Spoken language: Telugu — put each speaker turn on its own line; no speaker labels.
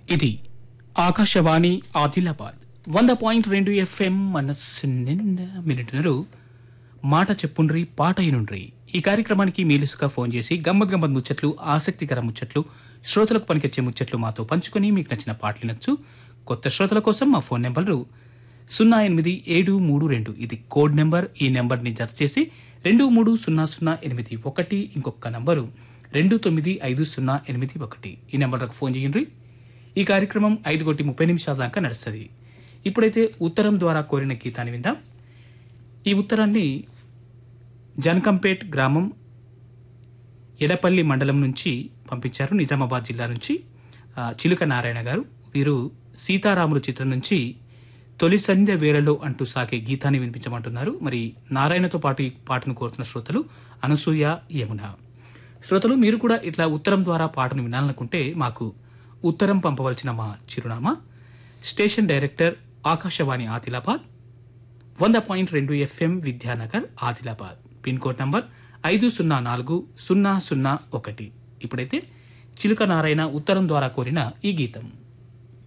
ఇది ఆకాశవాణి ఆదిలాబాద్ వంద పాయింట్ రెండు ఎఫ్ఎం మనస్సు నిండా మినిటునరు మాట చెప్పుండ్రి పాట అయినుండ్రి ఈ కార్యక్రమానికి మీలుసుగా ఫోన్ చేసి గమ్మత్ గమ్మత్ ముచ్చట్లు ఆసక్తికర ముచ్చట్లు శ్రోతలకు పనికొచ్చే ముచ్చట్లు మాతో పంచుకొని మీకు నచ్చిన పాటలు నచ్చు కొత్త శ్రోతల కోసం మా ఫోన్ నెంబర్లు సున్నా ఎనిమిది ఏడు మూడు రెండు ఇది కోడ్ నెంబర్ ఈ నెంబర్ని జత చేసి రెండు మూడు సున్నా సున్నా ఎనిమిది ఒకటి ఇంకొక నంబరు రెండు తొమ్మిది ఐదు సున్నా ఎనిమిది ఒకటి ఈ నెంబర్లకు ఫోన్ చేయండి ఈ కార్యక్రమం ఐదు కోటి ముప్పై నిమిషాల దాకా నడుస్తుంది ఇప్పుడైతే ఉత్తరం ద్వారా కోరిన గీతాన్ని విందాం ఈ ఉత్తరాన్ని జనకంపేట్ గ్రామం ఎడపల్లి మండలం నుంచి పంపించారు నిజామాబాద్ జిల్లా నుంచి ఆ, చిలుక నారాయణ గారు వీరు సీతారాములు చిత్రం నుంచి తొలి సంధ్య వేళలో అంటూ సాగే గీతాన్ని వినిపించమంటున్నారు మరి నారాయణతో పాటు ఈ పాటను కోరుతున్న శ్రోతలు అనసూయ యమున శ్రోతలు మీరు కూడా ఇట్లా ఉత్తరం ద్వారా పాటను వినాలనుకుంటే మాకు ఉత్తరం పంపవలసిన మా చిరునామా స్టేషన్ డైరెక్టర్ ఆకాశవాణి ఆదిలాబాద్ వంద పాయింట్ రెండు FM Vidyanagar Adilabad pin code number ఐదు సున్నా నాలుగు సున్నా సున్నా ఒకటి ఇప్పుడైతే చిలుక నారాయణ ఉత్తరం ద్వారా కోరిన ఈ గీతం